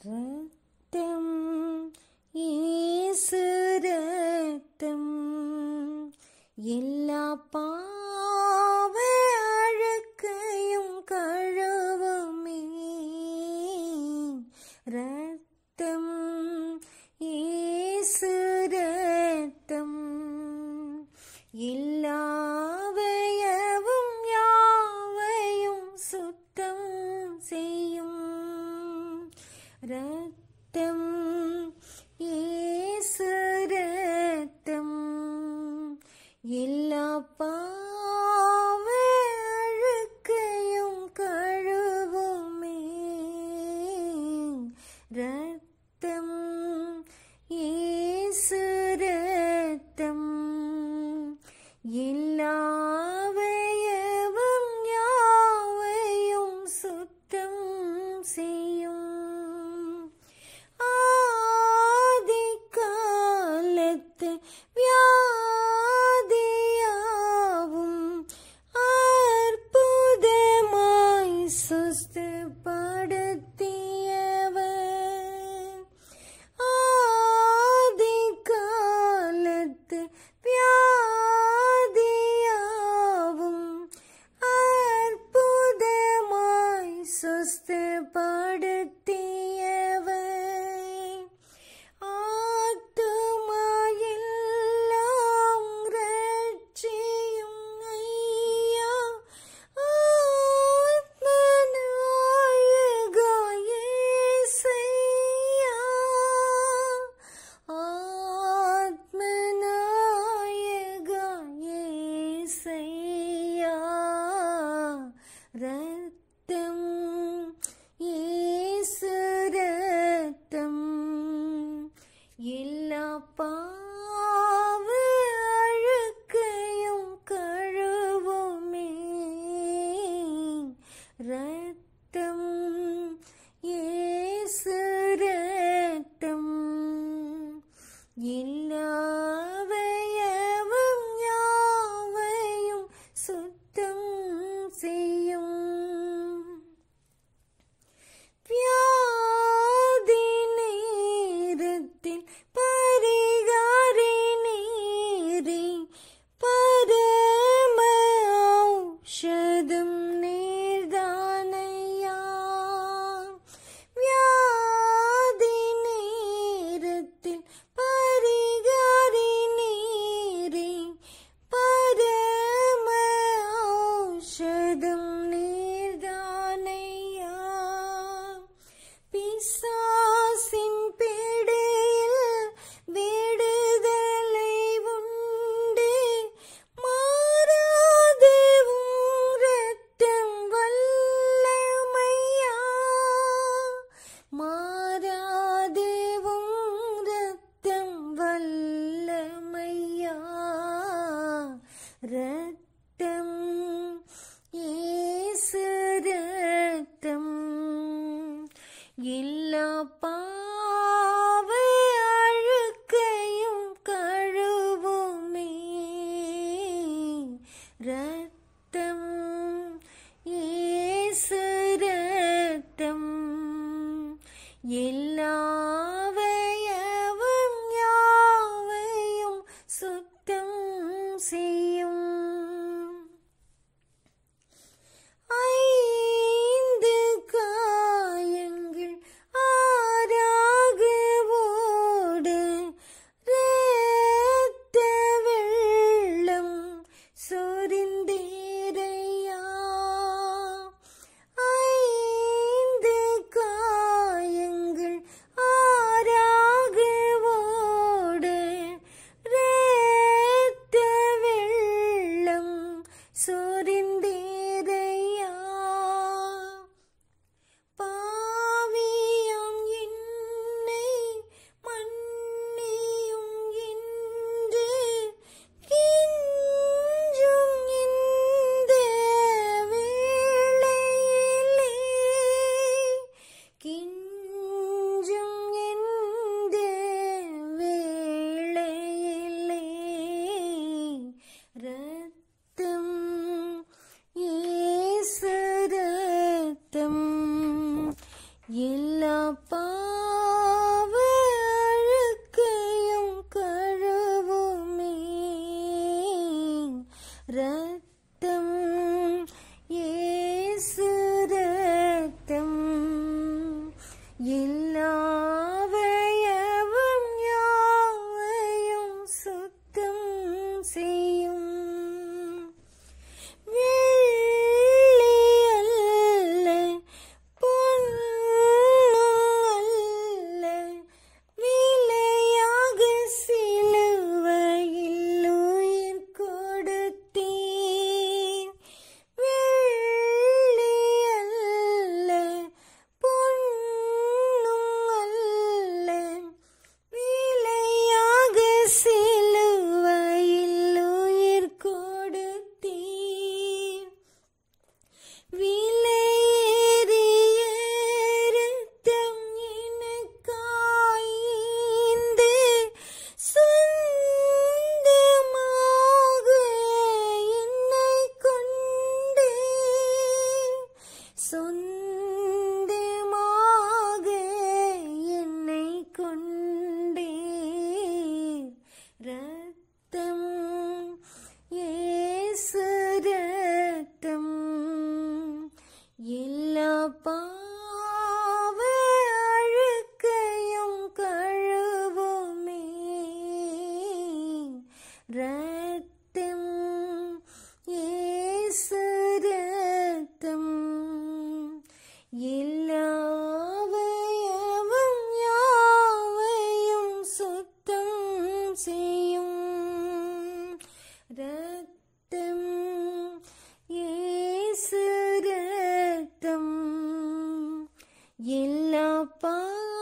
ரத்தம் இயேசு ரத்தம் எல்லா பாவ அழுக்கையும் கழுவுமே ரத்தம் இயேசு ரத்தம் எல்லாவையவும் யாவையும் சுத்தம் செய்யும் ரத்தம் இயேசு ரத்தம் எல்லா பாவ அழுக்கையும் கழுவுமே ரத்தம் இயேசு ரத்தம் எல்லாவையவும் யாவையும் சுத்தம் செய்யும் ஆதி காலத்து வியாதியாவும் அற்புதமாய் சுஸ்தப்படுத்தியவர் ஆதி காலத்து வியாதியாவும் அற்புதமாய் சுஸ்தப்படுத்தியவர் ஆத்துமாயெல்லாம் ரட்சியும் ஐயா ஆத்மநாயகா இயேசையா ஆத்மநாயகா இயேசையா ரத்தம் இயேசு ரத்தம் எல்லா பாவ அழுக்கையும் கழுவுமே ரத்தம் இயேசு ரத்தம் எல்லாவையவும் யாவையும் சுத்தம் செய்யும் வியாதி நேரத்தில் பரிகாரி நீரே பரம ஔஷதம் நீர்தானையா வியாதி நேரத்தில் பரிகாரி நீரே பரம ஔஷதம் நீர்தானையா பிசாசின் பிடியில் விடுதலை உண்டு மாறாதேவும் ரத்தம் வல்லமையா மாறாதேவும் ரத்தம் வல்லமையா ரத்தம் இயேசு ரத்தம் எல்லா பாவ அழுக்கையும் கழுவுமே ரத்தம் இயேசு ரத்தம் எல்லாவையவும் யாவையும் சுத்தம் செய்யும் ஐந்து காயங்கள் ஆறாக ஓடு இரத்த வெள்ளம் சொரிந்தேரையா ஐந்து காயங்கள் ஆறாக ஓடு இரத்த வெள்ளம் சொரிந்தேரையா பாவியாம் என்னை மன்னியும் என்று கெஞ்சும் இந்த வேளையிலே கெஞ்சும் இந்த வேளையிலே ரத்தம் இயேசு ரத்தம் எல்லா பா எல்லாவையவும் யாவையும் சுத்தம் செய்யும் வெள்ளி அல்ல பொன்னும் அல்ல விலையாக சிலுவையில் உயிர் கொடுத்தீர் வெள்ளி அல்ல பொன்னும் அல்ல விலையாக சிலுவையில் உயிர் கொடுத்தீர் விலையேறிய இரத்தம் எனக்காய்ந்து சொந்தமாக என்னை கொண்டு சொந்தமாக என்னை கொண்டே ரத்தம் இயேசு ரத்தம் எல்லா பாவ அழுக்கையும் கழுவுமே ரத்தம் இயேசு ரத்தம் எல்லாவையவும் யாவையும் சுத்தம் செய்யும் ரத்தம் இயேசு ரத்தம் எல்லா பா